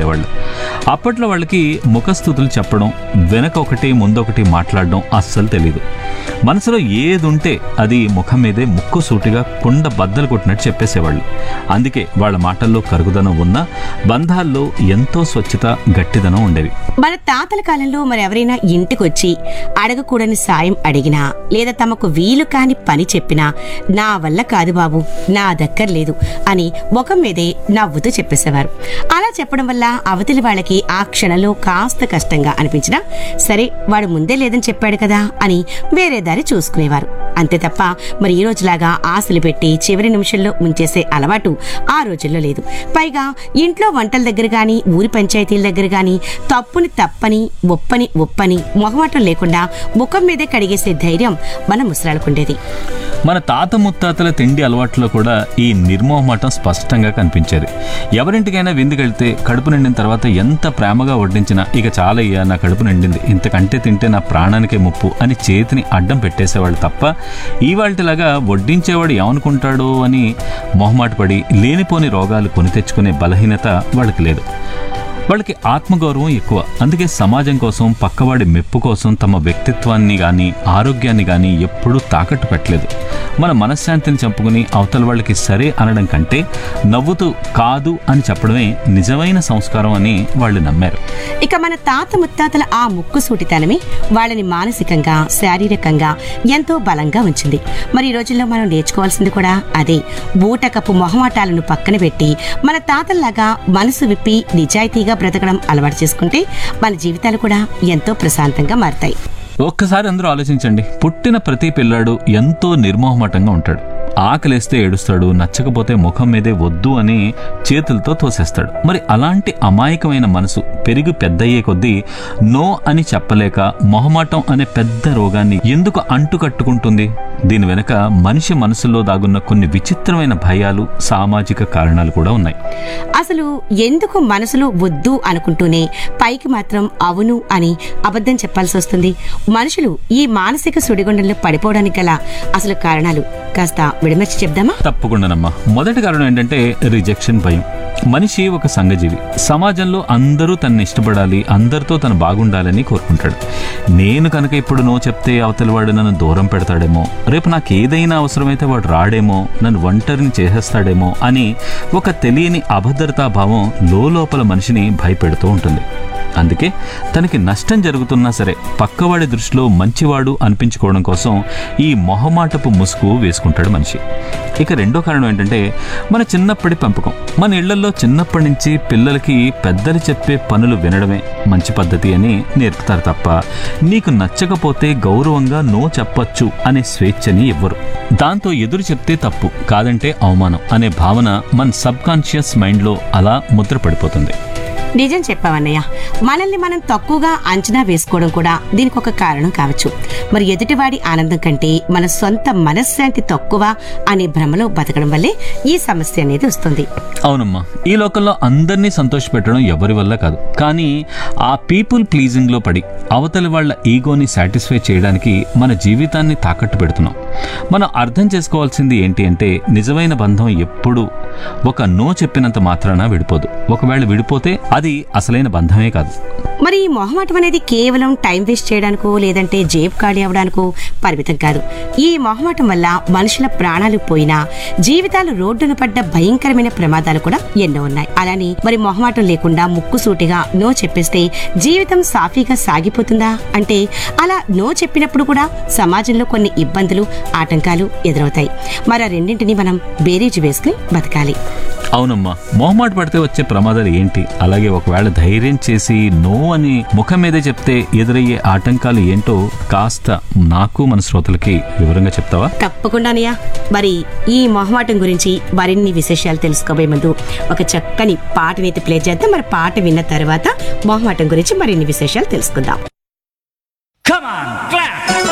వెళ్ళేవాళ్ళు అప్పట్లో వాళ్ళకి ముఖస్థుతులు చెప్పడం వెనక ఒకటి ముందొకటి మాట్లాడడం అస్సలు తెలియదు మనసులో ఏది ఉంటే అది ముఖం మీదే ముక్కు సూటిగా కుండ బద్దలు కొట్టినట్టు చెప్పేసేవాళ్ళు అందుకే వాళ్ళ మాటల్లో కరుగుదనం ఉన్న బంధాల్లో ఎంతో స్వచ్ఛత గట్టిదనం ఉండేవి మన తాతల కాలంలో మరి ఎవరైనా ఇంటికొచ్చి అడగకూడని సాయం అడిగినా లేదా తమకు వీలు కాని పని చెప్పినా నా వల్ల కాదు బాబు నా దక్కర్లేదు అని ముఖం మీదే నవ్వుతూ చెప్పేసేవారు అలా చెప్పడం వల్ల అవతలి వాళ్ళకి ఆ క్షణంలో కాస్త కష్టంగా అనిపించినా సరే వాడు ముందే లేదని చెప్పాడు కదా అని వేరే దారి చూసుకునేవారు అంతే తప్ప మరి ఈ రోజులాగా ఆశలు పెట్టి చివరి నిమిషంలో ముంచేసే అలవాటు ఆ రోజుల్లో లేదు పైగా ఇంట్లో వంటల దగ్గర గాని ఊరి పంచాయతీల దగ్గర గాని తప్పుని తప్పని ఒప్పని ఒప్పని మొహమాటం లేకుండా ముఖం మీదే కడిగేసే ధైర్యం మన ముసలాళ్ళకుండేది మన తాత ముత్తాతల తిండి అలవాట్లో కూడా ఈ నిర్మోహమాటం స్పష్టంగా కనిపించేది ఎవరింటికైనా విందుకెళ్తే కడుపు నిండిన తర్వాత ఎంత ప్రేమగా వడ్డించినా ఇక చాలయ్యా నా కడుపు నిండింది ఇంతకంటే తింటే నా ప్రాణానికే ముప్పు అని చేతిని అడ్డం పెట్టేసేవాళ్ళు తప్ప ఇవాళలాగా వడ్డించేవాడు ఏమనుకుంటాడో అని మొహమాటపడి లేనిపోని రోగాలు కొని తెచ్చుకునే బలహీనత వాళ్ళకి లేదు వాళ్ళకి ఆత్మగౌరవం ఎక్కువ అందుకే సమాజం కోసం పక్కవాడి మెప్పు కోసం తమ వ్యక్తిత్వాన్ని కానీ ఆరోగ్యాన్ని కానీ ఎప్పుడూ తాకట్టు పెట్టలేదు మన మనశ్శాంతిని చంపుకుని అవతల వాళ్ళకి సరే అనడం కంటే నవ్వుతూ కాదు అని చెప్పడమే నిజమైన సంస్కారం అని వాళ్ళు నమ్మారు ఇక మన తాత ముత్తాతల ఆ ముక్కు సూటితనమే వాళ్ళని మానసికంగా శారీరకంగా ఎంతో బలంగా ఉంచింది మరి ఈ రోజుల్లో మనం నేర్చుకోవాల్సింది కూడా అదే బూటకపు మొహమాటాలను పక్కన పెట్టి మన తాతల్లాగా మనసు విప్పి నిజాయితీగా బ్రతకడం అలవాటు చేసుకుంటే మన జీవితాలు కూడా ఎంతో ప్రశాంతంగా మారతాయి ఒక్కసారి అందరూ ఆలోచించండి పుట్టిన ప్రతి పిల్లాడు ఎంతో నిర్మోహమాటంగా ఉంటాడు ఆకలేస్తే ఏడుస్తాడు నచ్చకపోతే ముఖం మీదే వద్దు అని చేతులతో తోసేస్తాడు మరి అలాంటి అమాయకమైన మనసు పెరిగి పెద్దయ్యే కొద్దీ నో అని చెప్పలేక మొహమాటం అనే పెద్ద రోగాన్ని ఎందుకు అంటుకట్టుకుంటుంది దీని వెనుక మనిషి మనసులో దాగున్న కొన్ని విచిత్రమైన భయాలు సామాజిక కారణాలు కూడా ఉన్నాయి అసలు ఎందుకు మనసులో వద్దు అనుకుంటూనే పైకి మాత్రం అవును అని అబద్ధం చెప్పాల్సి వస్తుంది మనుషులు ఈ మానసిక సుడిగుండంలో పడిపోవడానికి గల అసలు కారణాలు కాస్త విడమర్చి చెప్దామా తప్పకుండానమ్మా మొదటి కారణం ఏంటంటే రిజెక్షన్ భయం మనిషి ఒక సంఘజీవి సమాజంలో అందరూ తనని ఇష్టపడాలి అందరితో తను బాగుండాలని కోరుకుంటాడు నేను కనుక ఇప్పుడు నో చెప్తే అవతలి వాడు నన్ను దూరం పెడతాడేమో రేపు నాకు ఏదైనా అవసరమైతే వాడు రాడేమో నన్ను ఒంటరిని చేసేస్తాడేమో అని ఒక తెలియని అభద్రతా భావం లోపల మనిషిని భయపెడుతూ ఉంటుంది అందుకే తనకి నష్టం జరుగుతున్నా సరే పక్కవాడి దృష్టిలో మంచివాడు అనిపించుకోవడం కోసం ఈ మొహమాటపు ముసుగు వేసుకుంటాడు మనిషి ఇక రెండో కారణం ఏంటంటే మన చిన్నప్పటి పెంపకం మన ఇళ్లలో చిన్నప్పటి నుంచి పిల్లలకి పెద్దలు చెప్పే పనులు వినడమే మంచి పద్ధతి అని నేర్పుతారు తప్ప నీకు నచ్చకపోతే గౌరవంగా నో చెప్పొచ్చు అనే స్వేచ్ఛని ఇవ్వరు దాంతో ఎదురు చెప్తే తప్పు కాదంటే అవమానం అనే భావన మన సబ్ కాన్షియస్ మైండ్లో అలా ముద్ర పడిపోతుంది నిజం చెప్పావన్నయ్య మనల్ని మనం తక్కువగా అంచనా వేసుకోవడం కూడా దీనికి ఒక కారణం కావచ్చు మరి ఎదుటివాడి ఆనందం కంటే మన సొంత మనశ్శాంతి తక్కువ అనే భ్రమలో బతకడం వల్లే ఈ సమస్య అనేది వస్తుంది అవునమ్మా ఈ లోకంలో అందరినీ సంతోషపెట్టడం ఎవరి వల్ల కాదు కానీ ఆ పీపుల్ ప్లీజింగ్లో పడి అవతలి వాళ్ళ ఈగోని సాటిస్ఫై చేయడానికి మన జీవితాన్ని తాకట్టు పెడుతున్నాం మనం అర్థం చేసుకోవాల్సింది ఏంటి అంటే నిజమైన బంధం ఎప్పుడూ ఒక నో చెప్పినంత మాత్రాన విడిపోదు ఒకవేళ విడిపోతే అది అసలైన బంధమే కాదు మరి ఈ మొహమాటం అనేది కేవలం టైం వేస్ట్ చేయడానికో లేదంటే జేబు ఖాళీ అవ్వడానికో పరిమితం కాదు ఈ మొహమాటం వల్ల మనుషుల ప్రాణాలు పోయినా జీవితాలు రోడ్డున పడ్డ భయంకరమైన ప్రమాదాలు కూడా ఎన్నో ఉన్నాయి అలానే మరి మొహమాటం లేకుండా ముక్కు సూటిగా నో చెప్పేస్తే జీవితం సాఫీగా సాగిపోతుందా అంటే అలా నో చెప్పినప్పుడు కూడా సమాజంలో కొన్ని ఇబ్బందులు ఆటంకాలు ఎదురవుతాయి మరి ఆ రెండింటిని మనం బేరీజు వేసుకుని బతకాలి అవునమ్మా మొహమాట పడితే వచ్చే ప్రమాదాలు ఏంటి అలాగే ఒకవేళ ధైర్యం చేసి నో అని ముఖం మీదే చెప్తే ఎదురయ్యే ఆటంకాలు ఏంటో కాస్త నాకు మన శ్రోతలకి వివరంగా చెప్తావా తప్పకుండానయ్యా మరి ఈ మొహమాటం గురించి మరిన్ని విశేషాలు తెలుసుకోబోయే ముందు ఒక చక్కని పాటనైతే ప్లే చేద్దాం మరి పాట విన్న తర్వాత మొహమాటం గురించి మరిన్ని విశేషాలు తెలుసుకుందాం Come on, clap!